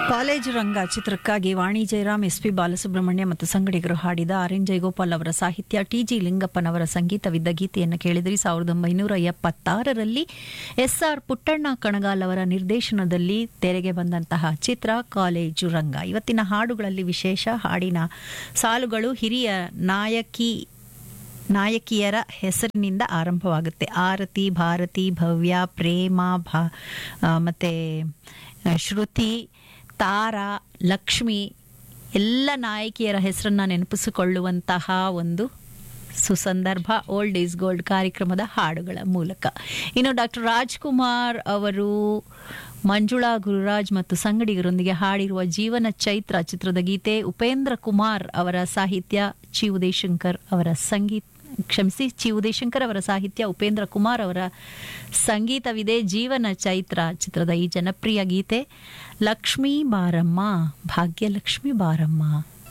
college Ranga ಚಿತ್ರಕ್ಕಾಗಿ Vani Jayaram S P Balasubrahmanya ಮತ್ತು ಸಂಗಡಿಗರು ಹಾಡಿದ ಆರ್ ಎನ್ ಜಯಗೋಪಾಲ್ ಅವರ ಸಾಹಿತ್ಯ ಟಿ ಜಿ ಲಿಂಗಪ್ಪನವರ ಸಂಗೀತವಿದ್ದ ಗೀತೆಯನ್ನು ಕೇಳಿದ್ರಿ ಸಾವಿರದ ಒಂಬೈನೂರ ಎಪ್ಪತ್ತಾರರಲ್ಲಿ ಎಸ್ ಆರ್ ಪುಟ್ಟಣ್ಣ ಕಣಗಾಲ್ ಅವರ ನಿರ್ದೇಶನದಲ್ಲಿ ತೆರೆಗೆ ಬಂದಂತಹ ಚಿತ್ರ ಕಾಲೇಜು ರಂಗ ಇವತ್ತಿನ ಹಾಡುಗಳಲ್ಲಿ ವಿಶೇಷ ಹಾಡಿನ ಸಾಲುಗಳು ಹಿರಿಯ ನಾಯಕಿ ನಾಯಕಿಯರ ಹೆಸರಿನಿಂದ ಆರಂಭವಾಗುತ್ತೆ ಆರತಿ ಭಾರತಿ ಭವ್ಯ ಪ್ರೇಮ ಭಾ ಆ, ಮತ್ತೆ ಆ, ಶ್ರುತಿ ತಾರಾ ಲಕ್ಷ್ಮಿ ಎಲ್ಲ ನಾಯಕಿಯರ ಹೆಸರನ್ನ ನೆನಪಿಸಿಕೊಳ್ಳುವಂತಹ ಒಂದು ಸುಸಂದರ್ಭ ಓಲ್ಡ್ ಈಸ್ ಗೋಲ್ಡ್ ಕಾರ್ಯಕ್ರಮದ ಹಾಡುಗಳ ಮೂಲಕ ಇನ್ನು ಡಾಕ್ಟರ್ ರಾಜ್ಕುಮಾರ್ ಅವರು ಮಂಜುಳಾ ಗುರುರಾಜ್ ಮತ್ತು ಸಂಗಡಿಗರೊಂದಿಗೆ ಹಾಡಿರುವ ಜೀವನ ಚೈತ್ರ ಚಿತ್ರದ ಗೀತೆ ಉಪೇಂದ್ರ ಕುಮಾರ್ ಅವರ ಸಾಹಿತ್ಯ ಚಿ ಉದಯಶಂಕರ್ ಅವರ ಸಂಗೀತ ಕ್ಷಮಿಸಿ ಚಿ ಉದಯಶಂಕರ್ ಅವರ ಸಾಹಿತ್ಯ ಉಪೇಂದ್ರ ಕುಮಾರ್ ಅವರ ಸಂಗೀತವಿದೆ ಜೀವನ ಚೈತ್ರ ಚಿತ್ರದ ಈ ಜನಪ್ರಿಯ ಗೀತೆ ಲಕ್ಷ್ಮೀ ಬಾರಮ್ಮ ಭಾಗ್ಯಲಕ್ಷ್ಮಿ ಬಾರಮ್ಮ